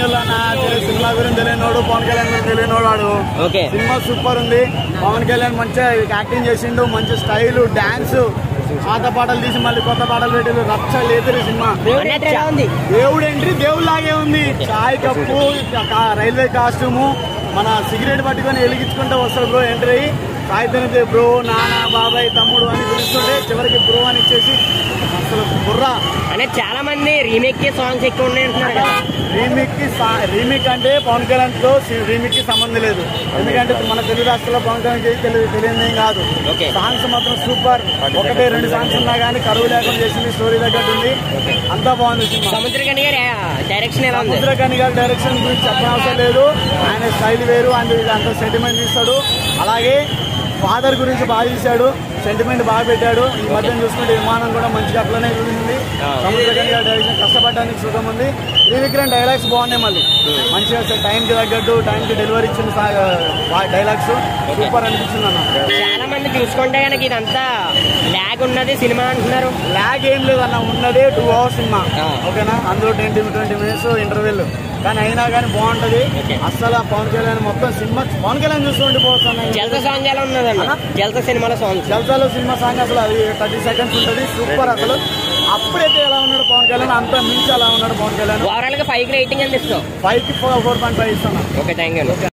ఏముంది అన్న సినిమా గురించి తెలియనోడు పవన్ కళ్యాణ్ గురించి తెలియనోడు వాడు ఓకే సినిమా సూపర్ ఉంది పవన్ కళ్యాణ్ మంచిగా యాక్టింగ్ చేసిండు మంచి స్టైల్ డాన్స్ పాత పాటలు తీసి మళ్ళీ కొత్త పాటలు పెట్టి రచ్చ లేదు సినిమా అన్న ఎలా ఉంది దేవుడు ఎంట్రీ దేవుడు లాగే ఉంది చాయ్ కప్పు కా- రైల్వే కాస్ట్యూము మన సిగరెట్ పట్టుకొని వెలిగించుకుంటూ వస్తాడు బ్రో ఎంట్రీ సాయితనతే బ్రో నాన్న బాబాయ్ తమ్ముడు అని పిలుస్తుంటే చివరికి బ్రో అని ఇచ్చేసి అసలు బుర్రా అంటే చాలా మంది రీమేక్ కి సాంగ్స్ ఎక్కువ ఉన్నాయి అంటున్నారు కదా రీమిక్ కి సా- రీమిక్ అంటే పవన్ కళ్యాణ్ తో రీమిక్ కి సంబంధం లేదు ఎందుకంటే మన తెలుగు రాష్ట్రాల్లో పవన్ కళ్యాణ్ కి తెలియదు తెలియదు ఏం కాదు ఓకే. సాంగ్స్ మాత్రం సూపర్ ఒకటే రెండు సాంగ్స్ ఉన్నా కానీ కరువు లేకుండా చేసింది స్టోరీ తగ్గట్టు ఉంది అంతా బాగుంది సినిమా సముద్రకని గారి డైరెక్షన్ ఎలా ఉంది సముద్రకని గారి డైరెక్షన్ గురించి చెప్పనవసరం లేదు ఆయన స్టైల్ వేరు ఆయన అంత సెంటిమెంట్ ఇస్తాడు అలాగే ఫాదర్ గురించి బాగా తీశాడు సెంటిమెంట్ బాగా పెట్టాడు ఈ మధ్య చూసుకుంటే విమానం కూడా మంచిగా అట్లనే ఉంది ఆ. సముద్రకని గారి డైరెక్షన్ కష్టపడడానికి సుఖం ఉంది త్రివిక్రమ్ డైలాగ్స్ బాగున్నాయి మళ్ళీ మంచిగా టైంకి తగ్గట్టు టైంకి డెలివరీ ఇచ్చిన డైలాగ్స్ సూపర్ అనిపించింది అన్న చాలా మంది చూసుకుంటే కనుక ఇదంతా ల్యాగ్ ఉన్నది సినిమా అంటున్నారు ల్యాగ్ ఏం లేదన్న ఉన్నదే టూ అవర్స్ సినిమా ఆ. ఓకేనా అందులో ట్వంటీ ట్వంటీ మినిట్స్ ఇంటర్వెల్ కానీ అయినా కానీ బాగుంటది ఓకే. అస్సలు ఆ పవన్ కళ్యాణ్ మొత్తం సినిమా పవన్ కళ్యాణ్ చూస్తూ ఉండిపోవచ్చు అన్న జలస సాంగ్ ఎలా ఉన్నదన్న జలస సినిమాలో సాంగ్ జల్సాలో సినిమా సాంగ్ అసలు అది థర్టీ సెకండ్స్ ఉంటుంది సూపర్ అసలు అప్పుడైతే ఎలా ఉన్నాడు పవన్ కళ్యాణ్ అంత మించి అలా ఉన్నాడు పవన్ కళ్యాణ్ ఓవరాల్ గా ఫైవ్ రేటింగ్ ఎంత ఇస్తావు ఫైవ్ కి ఫోర్ ఫోర్ పాయింట్ ఫైవ్ ఇస్తాను ఓకే థ్యాంక్ యూ